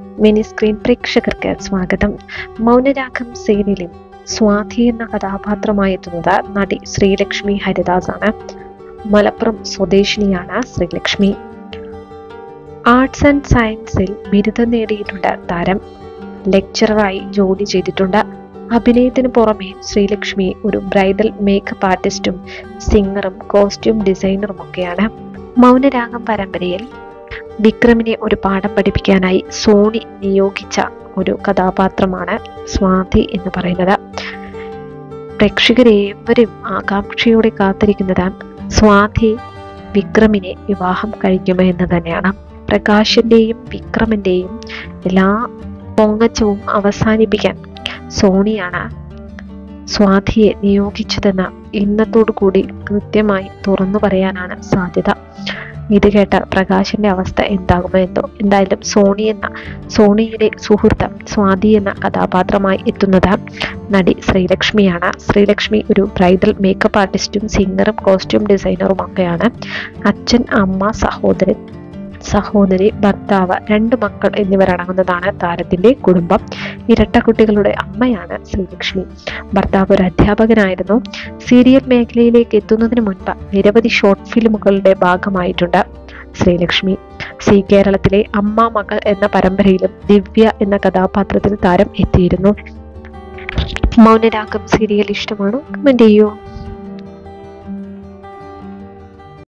mini screen പ്രേക്ഷകർക്ക് സ്വാഗതം മൗനരാഗം സീരിയലിൽ സ്വാതി എന്ന കഥാപാത്രമായി എത്തുന്നത് നടി ശ്രീലക്ഷ്മി ഹരിദാസ് ആണ് മലപ്പുറം സ്വദേശിനിയാണ് ശ്രീലക്ഷ്മി ആർട്സ് ആൻഡ് സയൻസിൽ ബിരുദം നേടിയിട്ടുണ്ട് താരം ലെക്ചററായി ജോലി ചെയ്തിട്ടുണ്ട് അഭിനയത്തിന് പുറമെ ശ്രീലക്ഷ്മി ഒരു ബ്രൈഡൽ മേക്കപ്പ് ആർട്ടിസ്റ്റും സിംഗറും കോസ്റ്റ്യൂം ഡിസൈനറും ഒക്കെയാണ് മൗനരാഗം പരമ്പരയിൽ വിക്രമിനെ ഒരു പാഠം പഠിപ്പിക്കാനായി സോണി നിയോഗിച്ച ഒരു കഥാപാത്രമാണ് സ്വാതി എന്ന് പറയുന്നത് പ്രേക്ഷകരേവരും ആകാംക്ഷയോടെ കാത്തിരിക്കുന്നത് സ്വാതി വിക്രമിനെ വിവാഹം കഴിക്കുമോ എന്ന് തന്നെയാണ് പ്രകാശിന്റെയും വിക്രമിന്റെയും എല്ലാ പൊങ്ങച്ചവും അവസാനിപ്പിക്കാൻ സോണിയാണ് സ്വാതിയെ നിയോഗിച്ചതെന്ന് ഇന്നത്തോടു കൂടി കൃത്യമായി തുറന്നു പറയാനാണ് സാധ്യത ഇത് കേട്ട പ്രകാശിന്റെ അവസ്ഥ എന്താകുമോ എന്തോ എന്തായാലും സോണി എന്ന സോണിയുടെ സുഹൃത്ത് സ്വാതി എന്ന കഥാപാത്രമായി എത്തുന്നത് നടി ശ്രീലക്ഷ്മിയാണ് ശ്രീലക്ഷ്മി ഒരു ബ്രൈഡൽ മേക്കപ്പ് ആർട്ടിസ്റ്റും സിംഗറും കോസ്റ്റ്യൂം ഡിസൈനറും ഒക്കെയാണ് അച്ഛൻ അമ്മ സഹോദരൻ സഹോദരി ഭർത്താവ് രണ്ട് മക്കൾ എന്നിവരടങ്ങുന്നതാണ് താരത്തിന്റെ കുടുംബം ഇരട്ട കുട്ടികളുടെ അമ്മയാണ് ശ്രീലക്ഷ്മി ഭർത്താവ് ഒരു അധ്യാപകനായിരുന്നു സീരിയൽ മേഖലയിലേക്ക് എത്തുന്നതിന് മുൻപ് നിരവധി ഷോർട്ട് ഫിലിമുകളുടെ ഭാഗമായിട്ടുണ്ട് ശ്രീലക്ഷ്മി സി കേരളത്തിലെ അമ്മ മകൾ എന്ന പരമ്പരയിലും ദിവ്യ എന്ന കഥാപാത്രത്തിൽ താരം എത്തിയിരുന്നു മൗനരാഗം സീരിയൽ ഇഷ്ടമാണോ കമന്റ് ചെയ്യൂ